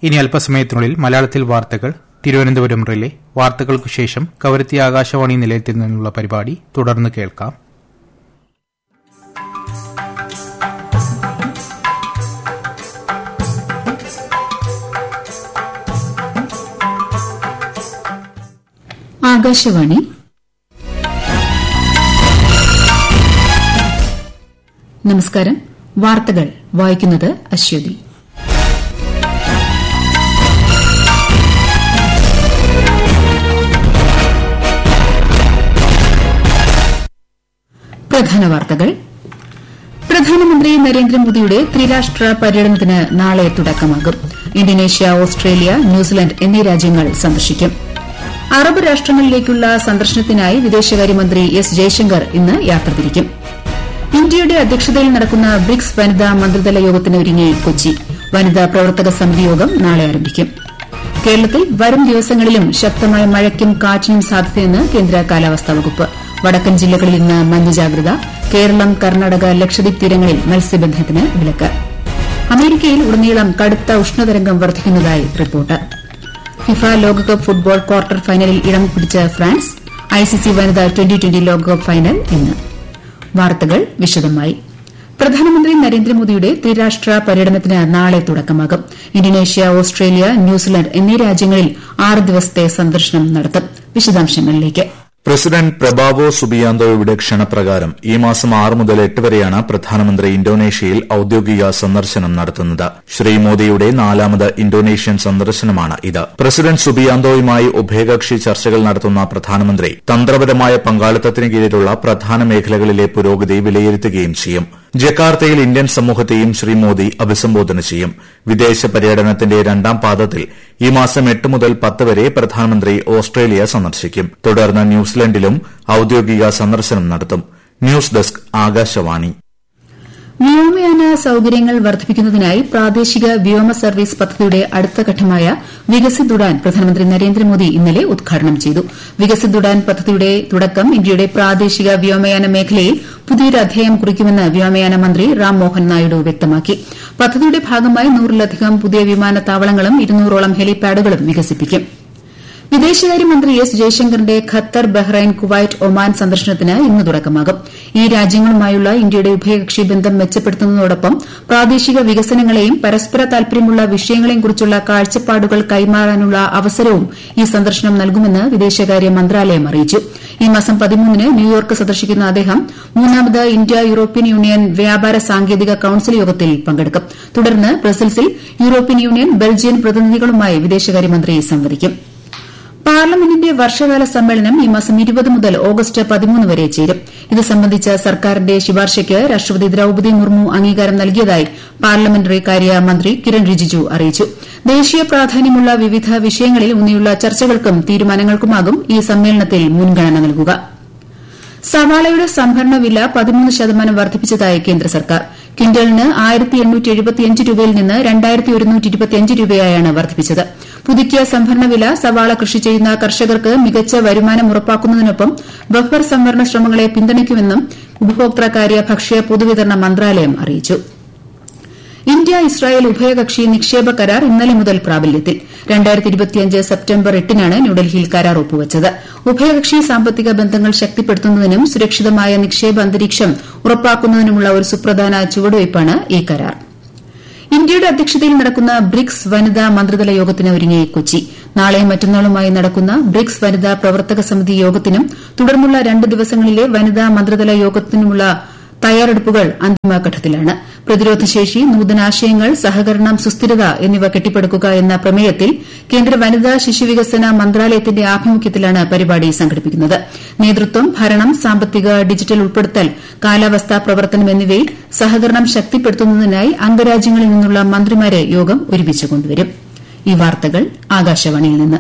ഇനി അല്പസമയത്തിനുള്ളിൽ മലയാളത്തിൽ വാർത്തകൾ തിരുവനന്തപുരം റിലേ വാർത്തകൾക്കു ശേഷം കവരത്തി ആകാശവാണി നിലയത്തിൽ നിന്നുള്ള പരിപാടി തുടർന്ന് കേൾക്കാം ആകാശവാണി നമസ്കാരം വാർത്തകൾ വായിക്കുന്നത് അശ്വതി പ്രധാന വാർത്തകൾ പ്രധാനമന്ത്രി നരേന്ദ്രമോദിയുടെ ത്രിരാഷ്ട്ര പര്യടനത്തിന് നാളെ തുടക്കമാകും ഇന്തോനേഷ്യ ഓസ്ട്രേലിയ ന്യൂസിലൻഡ് എന്നീ രാജ്യങ്ങൾ സന്ദർശിക്കും അറബ് രാഷ്ട്രങ്ങളിലേക്കുള്ള സന്ദർശനത്തിനായി വിദേശകാര്യമന്ത്രി എസ് ജയശങ്കർ ഇന്ന് യാത്ര തിരിക്കും ഇന്ത്യയുടെ അധ്യക്ഷതയിൽ നടക്കുന്ന ബ്രിക്സ് വനിതാ മന്ത്രിതല യോഗത്തിന് ഒരുങ്ങി കൊച്ചി വനിതാ പ്രവർത്തക സമിതി യോഗം നാളെ ആരംഭിക്കും കേരളത്തിൽ വരും ദിവസങ്ങളിലും ശക്തമായ മഴയ്ക്കും കാറ്റിനും സാധ്യതയെന്ന് കേന്ദ്ര കാലാവസ്ഥാ വകുപ്പ് വടക്കൻ ജില്ലകളിൽ ഇന്ന് മഞ്ഞ ജാഗ്രത കേരളം കർണാടക ലക്ഷദ്വീപ് തീരങ്ങളിൽ മത്സ്യബന്ധനത്തിന് വിലക്ക് അമേരിക്കയിൽ ഉടനീളം കടുത്ത ഉഷ്ണതരംഗം വർദ്ധിക്കുന്നതായി റിപ്പോർട്ട് ഫിഫ ലോകകപ്പ് ഫുട്ബോൾ ക്വാർട്ടർ ഫൈനലിൽ ഇടം പിടിച്ച ഫ്രാൻസ് ഐസിസി വനിതാ ട്വന്റി ട്വന്റി ലോകകപ്പ് ഫൈനൽ ഇന്ന് വാർത്തകൾ വിശദമായി പ്രധാനമന്ത്രി നരേന്ദ്രമോദിയുടെ ത്രിരാഷ്ട്ര പര്യടനത്തിന് നാളെ തുടക്കമാകും ഇന്തോനേഷ്യ ഓസ്ട്രേലിയ ന്യൂസിലൻഡ് എന്നീ രാജ്യങ്ങളിൽ ആറ് ദിവസത്തെ സന്ദർശനം നടത്തും വിശദാംശങ്ങളിലേക്ക് പ്രസിഡന്റ് പ്രബാവോ സുബിയാന്തോയുടെ ക്ഷണപ്രകാരം ഈ മാസം ആറ് മുതൽ എട്ട് വരെയാണ് പ്രധാനമന്ത്രി ഇന്തോനേഷ്യയിൽ ഔദ്യോഗിക സന്ദർശനം നടത്തുന്നത് ശ്രീ മോദിയുടെ നാലാമത് ഇന്തോനേഷ്യൻ സന്ദർശനമാണ് ഇത് പ്രസിഡന്റ് സുബിയാന്തോയുമായി ഉഭയകക്ഷി ചർച്ചകൾ നടത്തുന്ന പ്രധാനമന്ത്രി തന്ത്രപരമായ പങ്കാളിത്തത്തിന് കീഴിലുള്ള പ്രധാന മേഖലകളിലെ പുരോഗതി വിലയിരുത്തുകയും ചെയ്യും ജക്കാർത്തയിൽ ഇന്ത്യൻ സമൂഹത്തെയും ശ്രീ മോദി അഭിസംബോധന ചെയ്യും വിദേശ പര്യടനത്തിന്റെ രണ്ടാം പാദത്തിൽ ഈ മാസം എട്ട് മുതൽ പത്ത് വരെ പ്രധാനമന്ത്രി ഓസ്ട്രേലിയ സന്ദർശിക്കും തുടർന്ന് ന്യൂസിലൻഡിലും ഔദ്യോഗിക സന്ദർശനം നടത്തും ന്യൂസ് ഡെസ്ക് ആകാശവാണി വ്യോമയാന സൌകര്യങ്ങൾ വർദ്ധിപ്പിക്കുന്നതിനായി പ്രാദേശിക വ്യോമ സർവീസ് പദ്ധതിയുടെ അടുത്ത ഘട്ടമായ വികസിത് ഉഡാൻ പ്രധാനമന്ത്രി നരേന്ദ്രമോദി ഇന്നലെ ഉദ്ഘാടനം ചെയ്തു വികസിത് ഉഡാൻ പദ്ധതിയുടെ തുടക്കം ഇന്ത്യയുടെ പ്രാദേശിക വ്യോമയാന മേഖലയിൽ പുതിയൊരു അധ്യായം കുറിക്കുമെന്ന് വ്യോമയാന മന്ത്രി റാം മോഹൻ നായിഡു വ്യക്തമാക്കി പദ്ധതിയുടെ ഭാഗമായി നൂറിലധികം പുതിയ വിമാനത്താവളങ്ങളും ഇരുന്നൂറോളം ഹെലിപാഡുകളും വികസിപ്പിക്കും വിദേശകാര്യമന്ത്രി എസ് ജയശങ്കറിന്റെ ഖത്തർ ബഹ്റൈൻ കുവൈറ്റ് ഒമാൻ സന്ദർശനത്തിന് ഇന്ന് തുടക്കമാകും ഈ രാജ്യങ്ങളുമായുള്ള ഇന്ത്യയുടെ ഉഭയകക്ഷി ബന്ധം മെച്ചപ്പെടുത്തുന്നതോടൊപ്പം പ്രാദേശിക വികസനങ്ങളെയും പരസ്പര താൽപര്യമുള്ള വിഷയങ്ങളെയും കുറിച്ചുള്ള കാഴ്ചപ്പാടുകൾ കൈമാറാനുള്ള അവസരവും ഈ സന്ദർശനം നൽകുമെന്ന് വിദേശകാര്യ മന്ത്രാലയം അറിയിച്ചു ഈ മാസം പതിമൂന്നിന് ന്യൂയോർക്ക് സന്ദർശിക്കുന്ന അദ്ദേഹം മൂന്നാമത് ഇന്ത്യ യൂറോപ്യൻ യൂണിയൻ വ്യാപാര സാങ്കേതിക കൌൺസിൽ യോഗത്തിൽ പങ്കെടുക്കും തുടർന്ന് ബ്രസൽസിൽ യൂറോപ്യൻ യൂണിയൻ ബെൽജിയൻ പ്രതിനിധികളുമായി വിദേശകാര്യമന്ത്രി സംവദിക്കും പാർലമെന്റിന്റെ വർഷകാല സമ്മേളനം ഈ മാസം ഇരുപത് മുതൽ ഓഗസ്റ്റ് പതിമൂന്ന് വരെ ചേരും ഇത് സംബന്ധിച്ച സർക്കാരിന്റെ ശുപാർശയ്ക്ക് രാഷ്ട്രപതി ദ്രൌപദി മുർമു അംഗീകാരം നൽകിയതായി പാർലമെന്ററി കാര്യ മന്ത്രി കിരൺ റിജിജു അറിയിച്ചു ദേശീയ പ്രാധാന്യമുള്ള വിവിധ വിഷയങ്ങളിൽ ഊന്നിയുള്ള ചർച്ചകൾക്കും തീരുമാനങ്ങൾക്കുമാകും ഈ സമ്മേളനത്തിൽ മുൻഗണന നൽകുക സവാളയുടെ സംഭരണ വില പതിമൂന്ന് ശതമാനം വർദ്ധിപ്പിച്ചതായി കേന്ദ്ര സർക്കാർ ക്വിന്റലിന് ആയിരത്തി എണ്ണൂറ്റി എഴുപത്തിയഞ്ച് രൂപയിൽ നിന്ന് രണ്ടായിരത്തി ഒരുന്നൂറ്റി ഇരുപത്തിയഞ്ച് രൂപയായാണ് വർദ്ധിപ്പിച്ചത് പുതുക്കിയ സംഭരണ വില സവാള കൃഷി ചെയ്യുന്ന കർഷകർക്ക് മികച്ച വരുമാനം ഉറപ്പാക്കുന്നതിനൊപ്പം ബഫർ സംവരണ ശ്രമങ്ങളെ പിന്തുണയ്ക്കുമെന്നും ഉപഭോക്തൃകാര്യ ഭക്ഷ്യ പൊതുവിതരണ മന്ത്രാലയം അറിയിച്ചു ഇന്ത്യ ഇസ്രായേൽ ഉഭയകക്ഷി നിക്ഷേപ കരാർ ഇന്നലെ മുതൽ പ്രാബല്യത്തിൽ സെപ്റ്റംബർ എട്ടിനാണ് ന്യൂഡൽഹിയിൽ കരാർ ഒപ്പുവച്ചത് ഉഭയകക്ഷി സാമ്പത്തിക ബന്ധങ്ങൾ ശക്തിപ്പെടുത്തുന്നതിനും സുരക്ഷിതമായ നിക്ഷേപ അന്തരീക്ഷം ഉറപ്പാക്കുന്നതിനുമുള്ള ഒരു സുപ്രധാന ചുവടുവയ്പ്പാണ് ഈ കരാർ ഇന്ത്യയുടെ അധ്യക്ഷതയിൽ നടക്കുന്ന ബ്രിക്സ് വനിതാ മന്ത്രിതല യോഗത്തിന് ഒരുങ്ങി കൊച്ചി നാളെയും മറ്റന്നാളുമായി നടക്കുന്ന ബ്രിക്സ് വനിതാ പ്രവർത്തക സമിതി യോഗത്തിനും തുടർന്നുള്ള രണ്ട് ദിവസങ്ങളിലെ വനിതാ മന്ത്രിതല യോഗത്തിനുമുള്ള തയ്യാറെടുപ്പുകൾ അന്തിമഘട്ടത്തിലാണ് പ്രതിരോധശേഷി നൂതനാശയങ്ങൾ സഹകരണം സുസ്ഥിരത എന്നിവ കെട്ടിപ്പടുക്കുക എന്ന പ്രമേയത്തിൽ കേന്ദ്ര വനിതാ ശിശുവികസന മന്ത്രാലയത്തിന്റെ ആഭിമുഖ്യത്തിലാണ് പരിപാടി സംഘടിപ്പിക്കുന്നത് നേതൃത്വം ഭരണം സാമ്പത്തിക ഡിജിറ്റൽ ഉൾപ്പെടുത്തൽ കാലാവസ്ഥാ പ്രവർത്തനം എന്നിവയിൽ സഹകരണം ശക്തിപ്പെടുത്തുന്നതിനായി അംഗരാജ്യങ്ങളിൽ നിന്നുള്ള മന്ത്രിമാരെ യോഗം ഒരുമിച്ച് കൊണ്ടുവരും ഈ വാർത്തകൾ ആകാശവാണിയിൽ നിന്ന്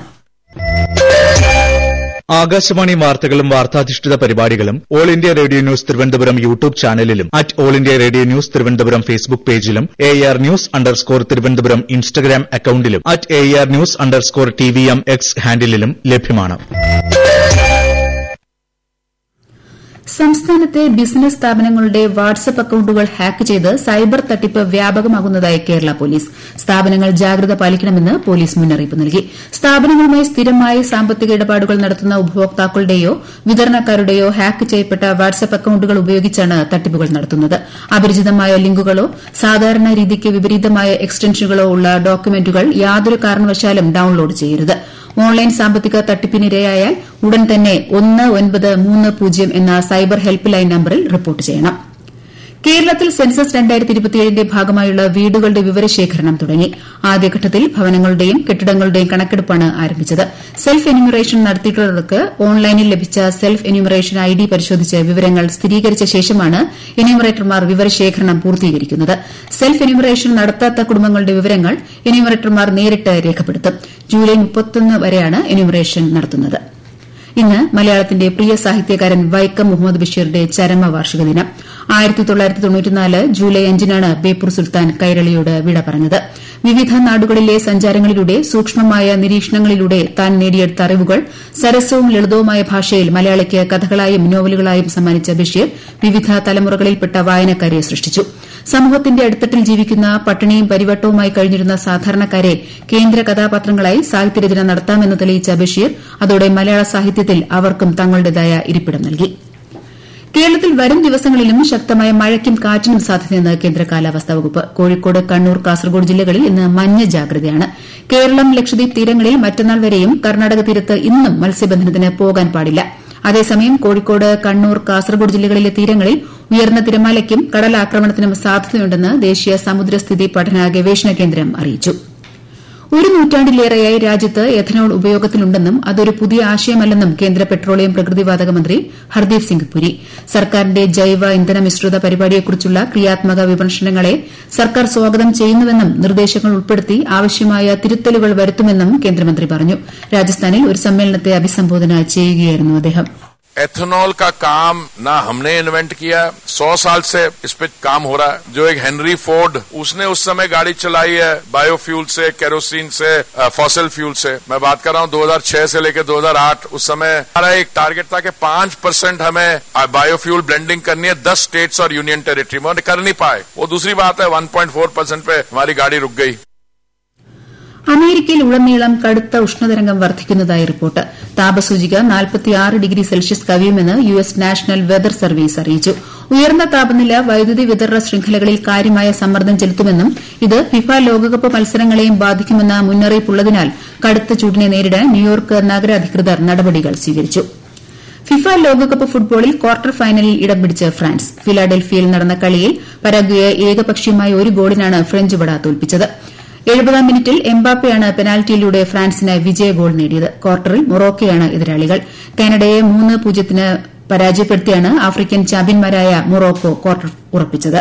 ആകാശവാണി വാർത്തകളും വാർത്താധിഷ്ഠിത പരിപാടികളും all India radio news Thiruvananthapuram YouTube ചാനലിലും at all India radio news Thiruvananthapuram Facebook പേജിലും A R news underscore Thiruvananthapuram Instagram അക്കൌണ്ടിലും at A R news underscore T V M X ഹാൻഡിലും ലഭ്യമാണ് സംസ്ഥാനത്തെ ബിസിനസ് സ്ഥാപനങ്ങളുടെ വാട്സ്ആപ്പ് അക്കൌണ്ടുകൾ ഹാക്ക് ചെയ്ത് സൈബർ തട്ടിപ്പ് വ്യാപകമാകുന്നതായി കേരള പോലീസ് സ്ഥാപനങ്ങൾ ജാഗ്രത പാലിക്കണമെന്ന് പോലീസ് മുന്നറിയിപ്പ് നൽകി സ്ഥാപനങ്ങളുമായി സ്ഥിരമായി സാമ്പത്തിക ഇടപാടുകൾ നടത്തുന്ന ഉപഭോക്താക്കളുടെയോ വിതരണക്കാരുടെയോ ഹാക്ക് ചെയ്യപ്പെട്ട വാട്സ്ആപ്പ് അക്കൌണ്ടുകൾ ഉപയോഗിച്ചാണ് തട്ടിപ്പുകൾ നടത്തുന്നത് അപരിചിതമായ ലിങ്കുകളോ സാധാരണ രീതിക്ക് വിപരീതമായ എക്സ്റ്റൻഷനുകളോ ഉള്ള ഡോക്യുമെന്റുകൾ യാതൊരു കാരണവശാലും ഡൌൺലോഡ് ചെയ്യരുത് ഓൺലൈൻ സാമ്പത്തിക തട്ടിപ്പിനിരയായാൽ ഉടൻ തന്നെ ഒന്ന് ഒൻപത് മൂന്ന് പൂജ്യം എന്ന സൈബർ ഹെൽപ്പ് ലൈൻ നമ്പറിൽ റിപ്പോർട്ട് ചെയ്യണം കേരളത്തിൽ സെൻസസ് ന്റെ ഭാഗമായുള്ള വീടുകളുടെ വിവരശേഖരണം തുടങ്ങി ആദ്യഘട്ടത്തിൽ ഭവനങ്ങളുടെയും കെട്ടിടങ്ങളുടെയും കണക്കെടുപ്പാണ് ആരംഭിച്ചത് സെൽഫ് എന്യൂമറേഷൻ നടത്തിയിട്ടുള്ളവർക്ക് ഓൺലൈനിൽ ലഭിച്ച സെൽഫ് എന്യൂമറേഷൻ ഐ ഡി പരിശോധിച്ച് വിവരങ്ങൾ സ്ഥിരീകരിച്ച ശേഷമാണ് എന്യൂമറേറ്റർമാർ വിവരശേഖരണം പൂർത്തീകരിക്കുന്നത് സെൽഫ് എന്യൂമറേഷൻ നടത്താത്ത കുടുംബങ്ങളുടെ വിവരങ്ങൾ എന്യൂമറേറ്റർമാർ നേരിട്ട് രേഖപ്പെടുത്തും ജൂലൈ വരെയാണ് എന്യൂമറേഷൻ നടത്തുന്നത് ഇന്ന് മലയാളത്തിന്റെ പ്രിയ സാഹിത്യകാരൻ വൈക്കം മുഹമ്മദ് ബഷീറിന്റെ ചരമവാർഷിക ദിനം ജൂലൈ അഞ്ചിനാണ് ബേപ്പൂർ സുൽത്താൻ കൈരളിയോട് വിട പറഞ്ഞത് വിവിധ നാടുകളിലെ സഞ്ചാരങ്ങളിലൂടെ സൂക്ഷ്മമായ നിരീക്ഷണങ്ങളിലൂടെ താൻ നേടിയെടുത്ത അറിവുകൾ സരസവും ലളിതവുമായ ഭാഷയിൽ മലയാളിക്ക് കഥകളായും നോവലുകളായും സമ്മാനിച്ച ബഷീർ വിവിധ തലമുറകളിൽപ്പെട്ട വായനക്കാരെ സൃഷ്ടിച്ചു സമൂഹത്തിന്റെ അടിത്തട്ടിൽ ജീവിക്കുന്ന പട്ടിണിയും പരിവട്ടവുമായി കഴിഞ്ഞിരുന്ന സാധാരണക്കാരെ കേന്ദ്ര കഥാപാത്രങ്ങളായി സാഹിത്യരചന നടത്താമെന്ന് തെളിയിച്ച ബഷീർ അതോടെ മലയാള സാഹിത്യത്തിൽ അവർക്കും തങ്ങളുടേതായ ഇരിപ്പിടം നൽകി കേരളത്തിൽ വരും ദിവസങ്ങളിലും ശക്തമായ മഴയ്ക്കും കാറ്റിനും സാധ്യതയെന്ന് കേന്ദ്ര കാലാവസ്ഥാ വകുപ്പ് കോഴിക്കോട് കണ്ണൂർ കാസർഗോഡ് ജില്ലകളിൽ ഇന്ന് മഞ്ഞ ജാഗ്രതയാണ് കേരളം ലക്ഷദ്വീപ് തീരങ്ങളിൽ മറ്റന്നാൾ വരെയും കർണാടക തീരത്ത് ഇന്നും മത്സ്യബന്ധനത്തിന് പോകാൻ പാടില്ല അതേസമയം കോഴിക്കോട് കണ്ണൂർ കാസർഗോഡ് ജില്ലകളിലെ തീരങ്ങളിൽ ഉയർന്ന തിരമാലയ്ക്കും കടലാക്രമണത്തിനും സാധ്യതയുണ്ടെന്ന് ദേശീയ സമുദ്രസ്ഥിതി പഠന ഗവേഷണ കേന്ദ്രം അറിയിച്ചു ഒരു നൂറ്റാണ്ടിലേറെയായി രാജ്യത്ത് എഥനോൾ ഉപയോഗത്തിലുണ്ടെന്നും അതൊരു പുതിയ ആശയമല്ലെന്നും കേന്ദ്ര പെട്രോളിയം പ്രകൃതിവാതക മന്ത്രി ഹർദീപ് സിംഗ് പുരി സർക്കാരിന്റെ ജൈവ ഇന്ധന മിശ്രിത പരിപാടിയെക്കുറിച്ചുള്ള ക്രിയാത്മക വിമർശനങ്ങളെ സർക്കാർ സ്വാഗതം ചെയ്യുന്നുവെന്നും നിർദ്ദേശങ്ങൾ ഉൾപ്പെടുത്തി ആവശ്യമായ തിരുത്തലുകൾ വരുത്തുമെന്നും കേന്ദ്രമന്ത്രി പറഞ്ഞു രാജസ്ഥാനിൽ ഒരു സമ്മേളനത്തെ അഭിസംബോധന ചെയ്യുകയായിരുന്നു അദ്ദേഹം एथेनॉल का काम ना हमने इन्वेंट किया सौ साल से इस पे काम हो रहा है जो एक हेनरी फोर्ड उसने उस समय गाड़ी चलाई है बायोफ्यूल से केरोसिन से फॉसिल फ्यूल से मैं बात कर रहा हूँ 2006 से लेकर 2008 उस समय हमारा एक टारगेट था कि पांच परसेंट हमें बायोफ्यूल ब्लेंडिंग करनी है दस स्टेट्स और यूनियन टेरिटरी में कर नहीं पाए वो दूसरी बात है 1.4 परसेंट पे हमारी गाड़ी रुक गई അമേരിക്കയിൽ ഉടനീളം കടുത്ത ഉഷ്ണതരംഗം വർദ്ധിക്കുന്നതായി റിപ്പോർട്ട് താപസൂചിക ഡിഗ്രി സെൽഷ്യസ് കവിയുമെന്ന് U S national weather service അറിയിച്ചു ഉയർന്ന താപനില വൈദ്യുതി വിതരണ ശൃംഖലകളിൽ കാര്യമായ സമ്മർദ്ദം ചെലുത്തുമെന്നും ഇത് ഫിഫ ലോകകപ്പ് മത്സരങ്ങളെയും ബാധിക്കുമെന്ന മുന്നറിയിപ്പുള്ളതിനാൽ കടുത്ത ചൂടിനെ നേരിടാൻ ന്യൂയോർക്ക് നഗര അധികൃതർ നടപടികൾ സ്വീകരിച്ചു ഫിഫ ലോകകപ്പ് ഫുട്ബോളിൽ ക്വാർട്ടർ ഫൈനലിൽ ഇടം പിടിച്ച് ഫ്രാൻസ് ഫിലാഡൽഫിയയിൽ നടന്ന കളിയിൽ പരാഗ്വയെ ഏകപക്ഷീയമായ ഒരു ഗോളിനാണ് ഫ്രഞ്ച് പട തോൽപ്പിച്ചത് എഴുപതാം മിനിറ്റിൽ എംബാപ്പയാണ് പെനാൽറ്റിയിലൂടെ ഫ്രാൻസിന് വിജയ ഗോൾ നേടിയത് ക്വാർട്ടറിൽ മൊറോക്കോയാണ് എതിരാളികൾ കാനഡയെ മൂന്ന് പൂജ്യത്തിന് പരാജയപ്പെടുത്തിയാണ് ആഫ്രിക്കൻ ചാമ്പ്യന്മാരായ മൊറോക്കോ ക്വാർട്ടർ ഉറപ്പിച്ചത്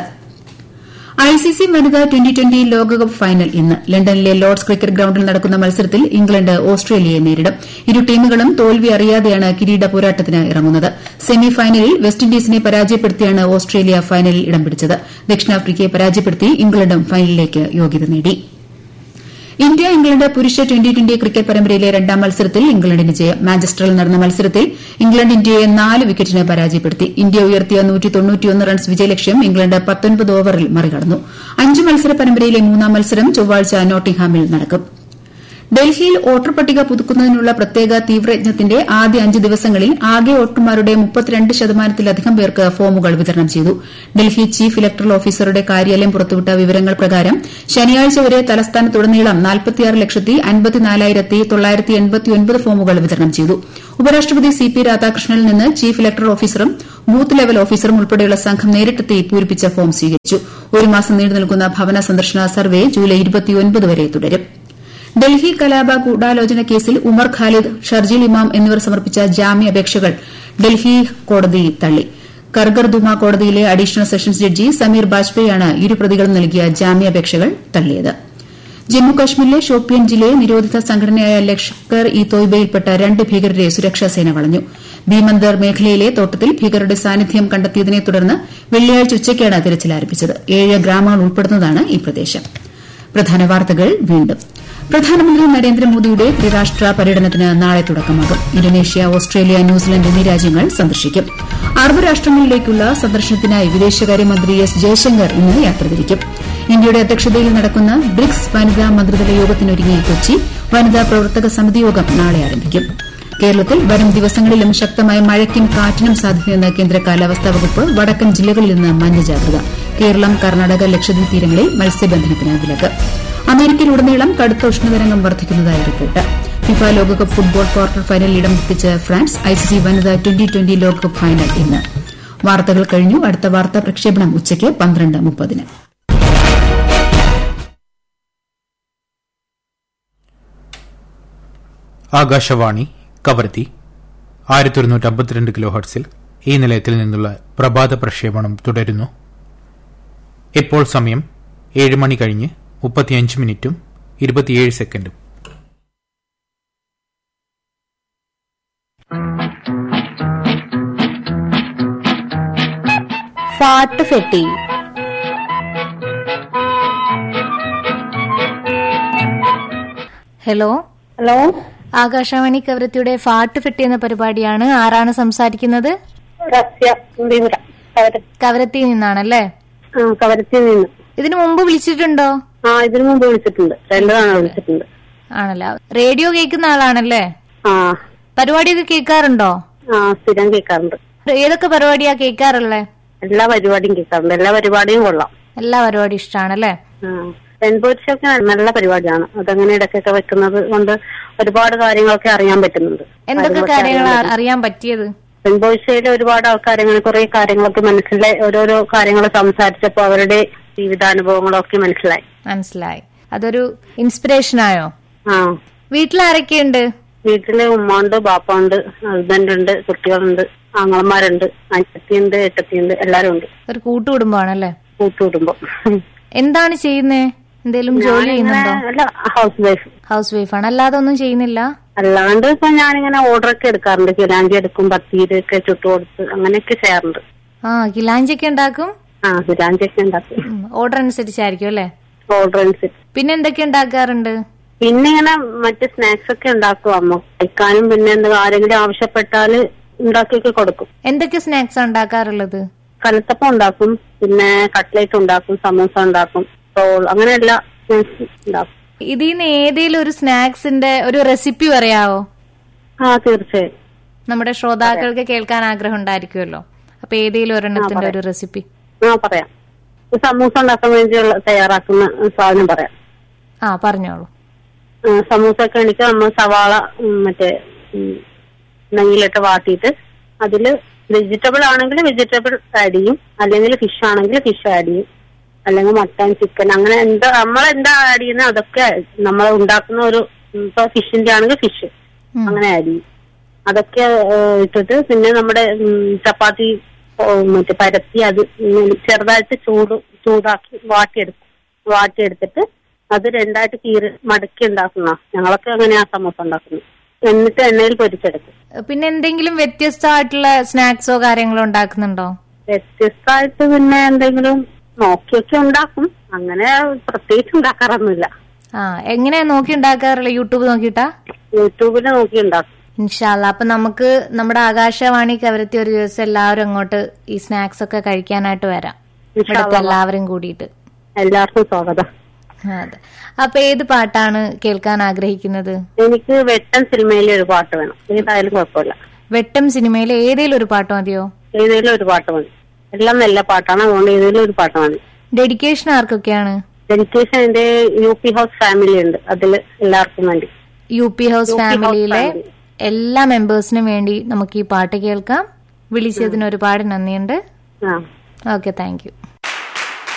ഐസിസി വനിതാ ട്വന്റി ട്വന്റി ലോകകപ്പ് ഫൈനൽ ഇന്ന് ലണ്ടനിലെ ലോർഡ്സ് ക്രിക്കറ്റ് ഗ്രൌണ്ടിൽ നടക്കുന്ന മത്സരത്തിൽ ഇംഗ്ലണ്ട് ഓസ്ട്രേലിയയെ നേരിടും ഇരു ടീമുകളും തോൽവി അറിയാതെയാണ് കിരീട പോരാട്ടത്തിന് ഇറങ്ങുന്നത് സെമി ഫൈനലിൽ വെസ്റ്റ് ഇൻഡീസിനെ പരാജയപ്പെടുത്തിയാണ് ഓസ്ട്രേലിയ ഫൈനലിൽ ഇടം പിടിച്ചത് ദക്ഷിണാഫ്രിക്കയെ പരാജയപ്പെടുത്തി ഇംഗ്ലണ്ടും ഫൈനലിലേക്ക് യോഗ്യത നേടി ഇന്ത്യ ഇംഗ്ലണ്ട് പുരുഷ ട്വന്റി ട്വന്റി ക്രിക്കറ്റ് പരമ്പരയിലെ രണ്ടാം മത്സരത്തിൽ ഇംഗ്ലണ്ടിന് ജയം മാഞ്ചസ്റ്ററിൽ നടന്ന മത്സരത്തിൽ ഇംഗ്ലണ്ട് ഇന്ത്യയെ നാല് വിക്കറ്റിന് പരാജയപ്പെടുത്തി ഇന്ത്യ ഉയർത്തിയ റൺസ് വിജയലക്ഷ്യം ഇംഗ്ലണ്ട് ഓവറിൽ മറികടന്നു അഞ്ച് മത്സര പരമ്പരയിലെ മൂന്നാം മത്സരം ചൊവ്വാഴ്ച നോട്ടിംഗ്ഹാമിൽ നടക്കും ഡൽഹിയിൽ വോട്ടർ പട്ടിക പുതുക്കുന്നതിനുള്ള പ്രത്യേക തീവ്രയജ്ഞത്തിന്റെ ആദ്യ അഞ്ച് ദിവസങ്ങളിൽ ആകെ വോട്ടർമാരുടെ മുപ്പത്തിരണ്ട് ശതമാനത്തിലധികം പേർക്ക് ഫോമുകൾ വിതരണം ചെയ്തു ഡൽഹി ചീഫ് ഇലക്ടറൽ ഓഫീസറുടെ കാര്യാലയം പുറത്തുവിട്ട വിവരങ്ങൾ പ്രകാരം ശനിയാഴ്ച വരെ തലസ്ഥാനത്തുടനീളം ഫോമുകൾ വിതരണം ചെയ്തു ഉപരാഷ്ട്രപതി സി പി രാധാകൃഷ്ണനിൽ നിന്ന് ചീഫ് ഇലക്ടറൽ ഓഫീസറും ബൂത്ത് ലെവൽ ഓഫീസറും ഉൾപ്പെടെയുള്ള സംഘം നേരിട്ടെത്തി പൂരിപ്പിച്ച ഫോം സ്വീകരിച്ചു ഒരു മാസം നീണ്ടുനിൽക്കുന്ന ഭവന സന്ദർശന സർവേ ജൂലൈ വരെ തുടരും ഡൽഹി കലാപ ഗൂഢാലോചന കേസിൽ ഉമർ ഖാലിദ് ഷർജീൽ ഇമാം എന്നിവർ സമർപ്പിച്ച ജാമ്യാപേക്ഷകൾ ഡൽഹി കോടതി തള്ളി കർഗർദുമ കോടതിയിലെ അഡീഷണൽ സെഷൻസ് ജഡ്ജി സമീർ ബാജ്പേയിയാണ് ഇരു പ്രതികളും നൽകിയ ജാമ്യാപേക്ഷകൾ തള്ളിയത് ജമ്മുകശ്മീരിലെ ഷോപ്പിയൻ ജില്ലയെ നിരോധിത സംഘടനയായ ലഷ്കർ ഇ തോയ്ബയിൽപ്പെട്ട രണ്ട് ഭീകരരെ സുരക്ഷാസേന വളഞ്ഞു ഭീമന്ദർ മേഖലയിലെ തോട്ടത്തിൽ ഭീകരരുടെ സാന്നിധ്യം കണ്ടെത്തിയതിനെ തുടർന്ന് വെള്ളിയാഴ്ച ഉച്ചയ്ക്കാണ് തിരച്ചിൽ ആരംഭിച്ചത് ഏഴ് ഗ്രാമങ്ങൾ ഉൾപ്പെടുന്നതാണ് ഈ പ്രദേശം പ്രധാന വാർത്തകൾ വീണ്ടും പ്രധാനമന്ത്രി നരേന്ദ്രമോദിയുടെ ത്രിരാഷ്ട്ര പര്യടനത്തിന് നാളെ തുടക്കമാകും ഇന്തോനേഷ്യ ഓസ്ട്രേലിയ ന്യൂസിലൻഡ് എന്നീ രാജ്യങ്ങൾ സന്ദർശിക്കും അറബ് രാഷ്ട്രങ്ങളിലേക്കുള്ള സന്ദർശനത്തിനായി വിദേശകാര്യമന്ത്രി എസ് ജയശങ്കർ ഇന്ന് യാത്ര തിരിക്കും ഇന്ത്യയുടെ അധ്യക്ഷതയിൽ നടക്കുന്ന ബ്രിക്സ് വനിതാ മന്ത്രിതല യോഗത്തിനൊരുങ്ങി കൊച്ചി വനിതാ പ്രവർത്തക സമിതി യോഗം നാളെ ആരംഭിക്കും കേരളത്തിൽ വരും ദിവസങ്ങളിലും ശക്തമായ മഴയ്ക്കും കാറ്റിനും സാധ്യതയെന്ന് കേന്ദ്ര കാലാവസ്ഥാ വകുപ്പ് വടക്കൻ ജില്ലകളിൽ നിന്ന് മഞ്ഞ ജാഗ്രത കേരളം കർണാടക ലക്ഷദ്വീപ് തീരങ്ങളിൽ മത്സ്യബന്ധനത്തിന് വിലക്ക് അമേരിക്കയിലുടനീളം കടുത്ത ഉഷ്ണതരംഗം വർദ്ധിക്കുന്നതായി റിപ്പോർട്ട് ഫിഫ ലോകകപ്പ് ഫുട്ബോൾ ക്വാർട്ടർ ഫൈനലിൽ ഇടം തെറ്റിച്ച് ഫ്രാൻസ് ഐസിസി വനിതാ ട്വന്റി ട്വന്റി ലോകകപ്പ് ഫൈനൽ ഇന്ന് വാർത്തകൾ കഴിഞ്ഞു അടുത്ത വാർത്താ പ്രക്ഷേപണം ഉച്ചയ്ക്ക് പന്ത്രണ്ട് മുപ്പതിന് ആകാശവാണി കവർത്തി ആയിരത്തി ഒരുന്നൂറ്റി അമ്പത്തിരണ്ട് കിലോ ഹർട്സിൽ ഈ നിലയത്തിൽ നിന്നുള്ള പ്രഭാത പ്രക്ഷേപണം തുടരുന്നു ഇപ്പോൾ സമയം ഏഴ് മണി കഴിഞ്ഞ് മുപ്പത്തിയഞ്ച് മിനിറ്റും ഇരുപത്തിയേഴ് സെക്കൻഡും ഫാട്ട് ഫെട്ടി ഹലോ ഹലോ ആകാശവാണി കവരത്തിയുടെ ഫാട്ട് ഫെട്ടി എന്ന പരിപാടിയാണ് ആരാണ് സംസാരിക്കുന്നത് റസ്യ വിവര കവര കവരത്തി നിന്നാണല്ലേ ആ കവരത്തിൽ നിന്ന് ഇതിനു മുമ്പ് വിളിച്ചിട്ടുണ്ടോ ആ ഇതിനു മുമ്പ് വിളിച്ചിട്ടുണ്ട് രണ്ടു തവണ വിളിച്ചിട്ടുണ്ട് ആണല്ലോ റേഡിയോ കേൾക്കുന്ന ആളാണല്ലേ ആ പരിപാടിയൊക്കെ കേൾക്കാറുണ്ടോ ആ സ്ഥിരം കേൾക്കാറുണ്ട് ഏതൊക്കെ പരിപാടിയാ കേൾക്കാറുള്ളേ എല്ലാ പരിപാടിയും കേൾക്കാറുണ്ട് എല്ലാ പരിപാടിയും കൊള്ളാം എല്ലാ പരിപാടിയും ഇഷ്ടമാണല്ലേ ആ പെൺപുരുഷൊക്കെ നല്ല പരിപാടിയാണ് അതങ്ങനെ ഇടയ്ക്കൊക്കെ വെക്കുന്നത് കൊണ്ട് ഒരുപാട് കാര്യങ്ങളൊക്കെ അറിയാൻ പറ്റുന്നുണ്ട് എന്തൊക്കെ കാര്യങ്ങളൊക്കെ കാര്യങ്ങൾ അറിയാൻ പറ്റും. അറിയാൻ പറ്റിയത് പെൺപുരുഷയിലെ ഒരുപാട് ആൾക്കാർ അങ്ങനെ കുറെ കാര്യങ്ങളൊക്കെ മനസ്സിലായി ഓരോരോ കാര്യങ്ങൾ സംസാരിച്ചപ്പോ അവരുടെ ജീവിതാനുഭവങ്ങളൊക്കെ മനസ്സിലായി മനസ്സിലായി അതൊരു ഇൻസ്പിറേഷൻ ആയോ ആ വീട്ടിൽ ആരൊക്കെയുണ്ട് വീട്ടില് ഉമ്മ ഉണ്ട് ബാപ്പ ഉണ്ട് ഹസ്ബൻഡ് ഉണ്ട് കുട്ടികളുണ്ട് ആങ്ങളമാരുണ്ട് അഞ്ചത്തിയുണ്ട് എട്ടത്തിയുണ്ട് എല്ലാരും ഉണ്ട് ഒരു കൂട്ടുകുടുംബമാണല്ലേ കൂട്ടുകുടുംബം എന്താണ് ചെയ്യുന്നേ എന്തേലും ജോലി ചെയ്യുന്നുണ്ടോ അല്ല ഹൗസ് വൈഫ് ഹൗസ് വൈഫാണ് അല്ലാതെ ഒന്നും ചെയ്യുന്നില്ല അല്ലാണ്ട് ഇപ്പൊ ഞാനിങ്ങനെ ഓർഡർ ഒക്കെ എടുക്കാറുണ്ട് കിലാഞ്ചി എടുക്കും പത്തീര് ഒക്കെ ചുട്ടു കൊടുത്ത് അങ്ങനെയൊക്കെ ചെയ്യാറുണ്ട് ആ കിലാഞ്ചിയൊക്കെ ഉണ്ടാക്കും ആ കിലാഞ്ചി ഒക്കെ ഉണ്ടാക്കും ഓർഡർ അനുസരിച്ചായിരിക്കും അല്ലേ ഓർഡർ അനുസരിച്ച് പിന്നെ എന്തൊക്കെ ഉണ്ടാക്കാറുണ്ട് പിന്നെ ഇങ്ങനെ മറ്റ് സ്നാക്സ് ഒക്കെ ഉണ്ടാക്കും അമ്മ കഴിക്കാനും പിന്നെ എന്താ ആരെങ്കിലും ആവശ്യപ്പെട്ടാല് ഉണ്ടാക്കിയൊക്കെ കൊടുക്കും എന്തൊക്കെ സ്നാക്സ് ഉണ്ടാക്കാറുള്ളത് കലത്തപ്പം ഉണ്ടാക്കും പിന്നെ കട്ട്ലേറ്റ് ഉണ്ടാക്കും സമൂസ ഉണ്ടാക്കും റോൾ അങ്ങനെ എല്ലാ സ്നാക്സും ഉണ്ടാക്കും ഇതിൽ നിന്ന് ഏതെങ്കിലും ഒരു സ്നാക്സിന്റെ ഒരു റെസിപ്പി പറയാവോ ആ തീർച്ചയായും നമ്മുടെ ശ്രോതാക്കൾക്ക് കേൾക്കാൻ ആഗ്രഹം ഉണ്ടായിരിക്കുമല്ലോ അപ്പൊ ഏതെങ്കിലും ഒരെണ്ണത്തിന്റെ ഒരു റെസിപ്പി ആ പറയാം ഈ സമൂസ ഉണ്ടാക്കാൻ വേണ്ടിയുള്ള തയ്യാറാക്കുന്ന സാധനം പറയാം ആ പറഞ്ഞോളൂ ആ, സമൂസ ഒക്കെ എനിക്ക് നമ്മൾ സവാള ഉം, മറ്റേ ഉം, നെയ്യിലിട്ട് വാട്ടിയിട്ട് അതിൽ വെജിറ്റബിൾ ആണെങ്കിൽ വെജിറ്റബിൾ ആഡ് ചെയ്യും അല്ലെങ്കിൽ ഫിഷ് ആണെങ്കിൽ ഫിഷ് ആഡ് ചെയ്യും അല്ലെങ്കിൽ മട്ടൻ ചിക്കൻ അങ്ങനെ എന്താ നമ്മൾ എന്താ ആഡ് ചെയ്യുന്നത് അതൊക്കെ നമ്മൾ ഉണ്ടാക്കുന്ന ഒരു ഉം, ഇപ്പൊ ഫിഷിന്റെ ആണെങ്കിൽ ഫിഷ് ഉം. അങ്ങനെ ആഡ് ചെയ്യും അതൊക്കെ ഏ, ഇട്ടിട്ട് പിന്നെ നമ്മുടെ ഉം, ചപ്പാത്തി ഓ, മറ്റേ പരത്തി അത് ഉം ചെറുതായിട്ട് ചൂട് ചൂടാക്കി വാട്ടിയെടുക്കും വാട്ടിയെടുത്തിട്ട് അത് രണ്ടായിട്ട് കീറി മടക്കി ഉണ്ടാക്കുന്ന ഞങ്ങളൊക്കെ അങ്ങനെയാ സമൂസ ഉണ്ടാക്കുന്നത് എന്നിട്ട് എണ്ണയിൽ പൊരിച്ചെടുക്കും പിന്നെ എന്തെങ്കിലും വ്യത്യസ്തമായിട്ടുള്ള സ്നാക്സോ കാര്യങ്ങളോ ഉണ്ടാക്കുന്നുണ്ടോ വ്യത്യസ്തമായിട്ട് പിന്നെ എന്തെങ്കിലും നോക്കിയൊക്കെ ഉണ്ടാക്കും അങ്ങനെ പ്രത്യേകിച്ച് ഉണ്ടാക്കാറൊന്നുമില്ല ആ എങ്ങനെയാ നോക്കി ഉണ്ടാക്കാറുള്ളത് യൂട്യൂബ് നോക്കിയിട്ടാ യൂട്യൂബിൽ നോക്കി ഉണ്ടാക്കും ഇൻഷാല്ല അപ്പൊ നമുക്ക് നമ്മുടെ ആകാശവാണി കവരത്തി ഒരു ദിവസം എല്ലാവരും അങ്ങോട്ട് ഈ സ്നാക്സ് ഒക്കെ കഴിക്കാനായിട്ട് വരാം ഇൻഷാ ഇവിടുത്തെ അല്ലാ. എല്ലാവരും കൂടിയിട്ട് എല്ലാവർക്കും സ്വാഗതം അതെ അപ്പൊ ഏത് പാട്ടാണ് കേൾക്കാൻ ആഗ്രഹിക്കുന്നത് എനിക്ക് വെട്ടൻ സിനിമയിലെ ഒരു പാട്ട് വേണം ഏതായാലും കുഴപ്പമില്ല വെട്ടം സിനിമയിലെ ഏതെങ്കിലും ഒരു പാട്ട് മതിയോ ഏതെങ്കിലും ഒരു പാട്ട് മതി എല്ലാം നല്ല പാട്ടാണ് അതുകൊണ്ട് ഏതെങ്കിലും ഒരു പാട്ട് മതി ഡെഡിക്കേഷൻ ആർക്കൊക്കെയാണ് ഡെഡിക്കേഷൻ എന്റെ യു പി ഹൗസ് ഫാമിലി ഉണ്ട് അതിൽ എല്ലാവർക്കും വേണ്ടി U P house U P house ഫാമിലിയിലെ ഫാമിലി. എല്ലാ മെമ്പേഴ്സിനും വേണ്ടി നമുക്ക് ഈ പാട്ട് കേൾക്കാം വിളിച്ചതിന് ഒരുപാട് നന്ദിയുണ്ട് ആ ഓക്കെ താങ്ക് യു